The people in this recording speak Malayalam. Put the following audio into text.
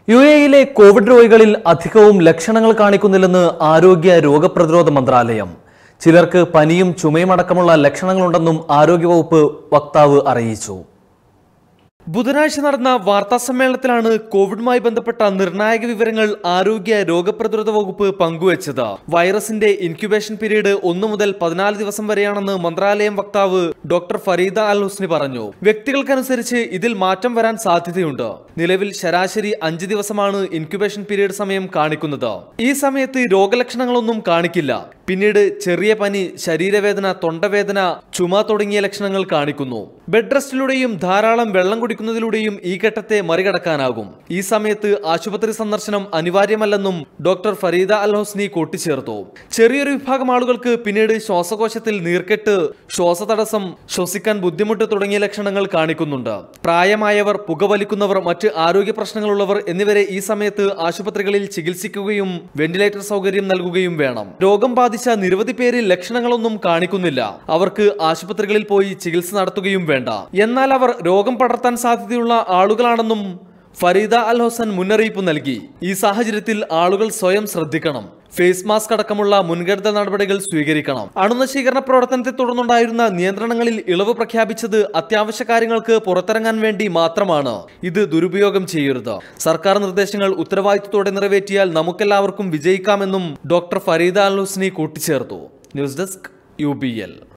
യു എയിലെ കോവിഡ് രോഗികളിൽ അധികവും ലക്ഷണങ്ങൾ കാണിക്കുന്നില്ലെന്ന് ആരോഗ്യ രോഗപ്രതിരോധ മന്ത്രാലയം ചിലർക്ക് പനിയും ചുമയും അടക്കമുള്ള ലക്ഷണങ്ങളുണ്ടെന്നും ആരോഗ്യവകുപ്പ് വക്താവ് അറിയിച്ചു ബുധനാഴ്ച നടന്ന വാർത്താ സമ്മേളനത്തിലാണ് കോവിഡുമായി ബന്ധപ്പെട്ട നിർണായക വിവരങ്ങൾ ആരോഗ്യ രോഗപ്രതിരോധ വകുപ്പ് പങ്കുവച്ചത് വൈറസിന്റെ ഇൻക്യുബേഷൻ പീരീഡ് ഒന്നു മുതൽ പതിനാല് ദിവസം വരെയാണെന്ന് മന്ത്രാലയം വക്താവ് ഡോക്ടർ ഫരീദ അൽ ഹുസ്നി പറഞ്ഞു വ്യക്തികൾക്കനുസരിച്ച് ഇതിൽ മാറ്റം വരാൻ സാധ്യതയുണ്ട് നിലവിൽ ശരാശരി അഞ്ച് ദിവസമാണ് ഇൻക്യുബേഷൻ പീരീഡ് സമയം കാണിക്കുന്നത് ഈ സമയത്ത് രോഗലക്ഷണങ്ങളൊന്നും കാണിക്കില്ല പിന്നീട് ചെറിയ പനി ശരീരവേദന തൊണ്ടവേദന ചുമ തുടങ്ങിയ ലക്ഷണങ്ങൾ കാണിക്കുന്നു ബെഡ് റെസ്റ്റിലൂടെയും ധാരാളം വെള്ളം കുടിക്കുന്നതിലൂടെയും ഈ ഘട്ടത്തെ മറികടക്കാനാകും ഈ സമയത്ത് ആശുപത്രി സന്ദർശനം അനിവാര്യമല്ലെന്നും ഡോക്ടർ ഫരീദ അൽ ഹുസ്നി കൂട്ടിച്ചേർത്തു ചെറിയൊരു വിഭാഗം ആളുകൾക്ക് പിന്നീട് ശ്വാസകോശത്തിൽ നീർക്കെട്ട് ശ്വാസതടസ്സം ശ്വസിക്കാൻ ബുദ്ധിമുട്ട് തുടങ്ങിയ ലക്ഷണങ്ങൾ കാണിക്കുന്നുണ്ട് പ്രായമായവർ പുകവലിക്കുന്നവർ മറ്റ് ആരോഗ്യ പ്രശ്നങ്ങളുള്ളവർ എന്നിവരെ ഈ സമയത്ത് ആശുപത്രികളിൽ ചികിത്സിക്കുകയും വെന്റിലേറ്റർ സൗകര്യം നൽകുകയും വേണം രോഗം ബാധിച്ച നിരവധി പേരിൽ ലക്ഷണങ്ങളൊന്നും കാണിക്കുന്നില്ല അവർക്ക് ആശുപത്രികളിൽ പോയി ചികിത്സ നടത്തുകയും വേണ്ട എന്നാൽ അവർ രോഗം പടർത്താൻ സാധ്യതയുള്ള ആളുകളാണെന്നും ഫരീദ അൽ ഹസൻ മുന്നറിയിപ്പ് നൽകി ഈ സാഹചര്യത്തിൽ ആളുകൾ സ്വയം ശ്രദ്ധിക്കണം ഫേസ് മാസ്ക് അടക്കമുള്ള മുൻകരുതൽ നടപടികൾ സ്വീകരിക്കണം അണുനശീകരണ പ്രവർത്തനത്തെ തുടർന്നുണ്ടായിരുന്ന നിയന്ത്രണങ്ങളിൽ ഇളവ് പ്രഖ്യാപിച്ചത് അത്യാവശ്യ കാര്യങ്ങൾക്ക് പുറത്തിറങ്ങാൻ വേണ്ടി മാത്രമാണ് ഇത് ദുരുപയോഗം ചെയ്യരുത് സർക്കാർ നിർദ്ദേശങ്ങൾ ഉത്തരവാദിത്തത്തോടെ നിറവേറ്റിയാൽ നമുക്കെല്ലാവർക്കും വിജയിക്കാമെന്നും ഡോക്ടർ ഫരീദ അൽ ഹുസ്നി കൂട്ടിച്ചേർത്തു ന്യൂസ് ഡെസ്ക് യു